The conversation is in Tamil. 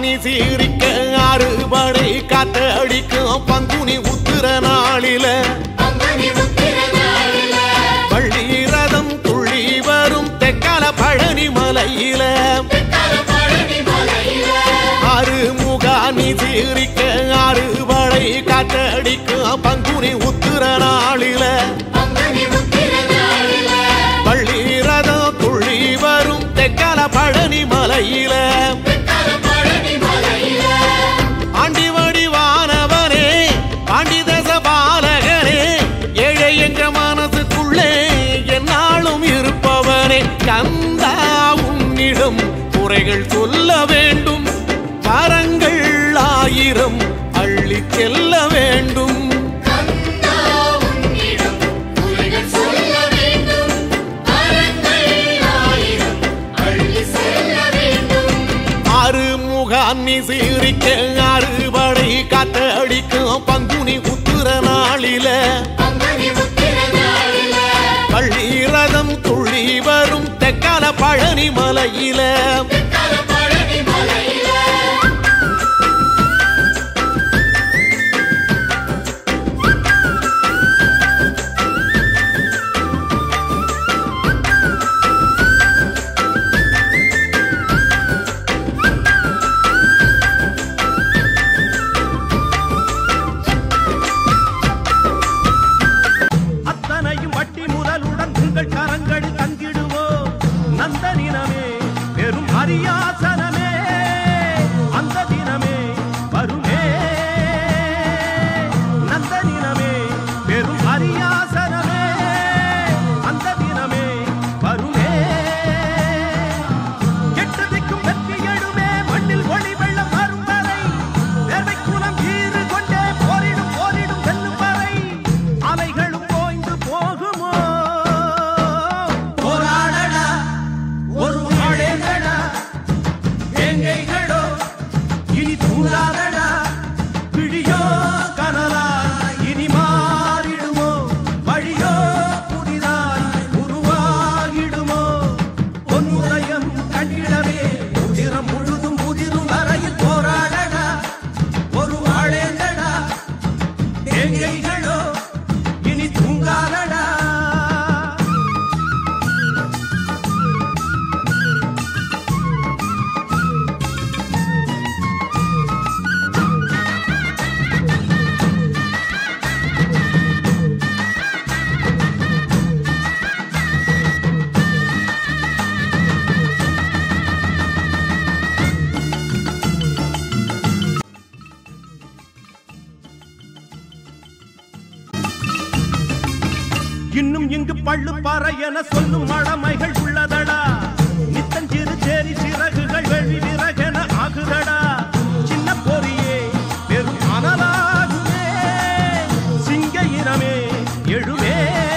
முகானி சீரிக்க அறுபடை காத்த அடிக்கும் பங்குனி உத்திர நாளில பள்ளி ரதம் துள்ளி வரும் தெக்கால பழனி மலையில அறுமுகானி சீரிக்க அறுபடை காத்த அடிக்கும் பங்குனி உத்திர நாளில பள்ளி ரதம் துள்ளி வரும் தெக்கால பழனி மலையில ஆண்டி வடிவானவனே பாண்டி தச பாலகனே ஏழை எங்க மனசுக்குள்ளே என்னாலும் இருப்பவனே கந்தா உன்னிடம் குறைகள் சொல்ல வேண்டும் வரங்கள் ஆயிரம் அள்ளி செல்ல வேண்டும் ஆறுமுகான்னி சீரிக்க அறுபடை காத்த அடிக்கும் பங்குனி உத்திர நாளில பள்ளி ரதம் துள்ளி வரும் தெக்கால பழனி மலையில அத்தனையும் வட்டி முதலுடன் உங்கள் கரங்களில் தங்கிடுவோம் நந்த தினமே பெரும் அரியாசனமே அந்த தினமே வருமே நந்த தினமே பெரும் அரியாசனமே அந்த தினமே வருமே எட்டு திக்கும் வெற்றி எழுமே மண்ணில் ஒளி வெள்ளம் வரும் வரை வேர்வை குலம் ஈறு கொண்டே போரிடும் போரிடும் வெல்லும் வரை அலைகளும் ஓய்ந்து போகுமோ போராடடா ஒரு நாளேங்கடா வேங்கைகளோ இனி தூங்காதடா பிடியோ கனலா இனி மாறிடுமோ வழியோ புதிதாய் உருவாகிடுமோ பொன்முதயம் கண்டிடவே உதிரம் முழுதும் முதிரும் வரையில் போராடடா ஒரு வாழேந்தடா எங்கைகளோ இனி தூங்காதடா இன்னும் இங்கு பள்ளு பாறை என சொல்லும் மழமைகள் உள்ளதடா நித்தஞ்சிறு சேரி சிறகுகள் வெள்ளி விறகென ஆகுதடா சின்ன பொறியே பெரும் அனலாகுமே சிங்க இனமே எழுவே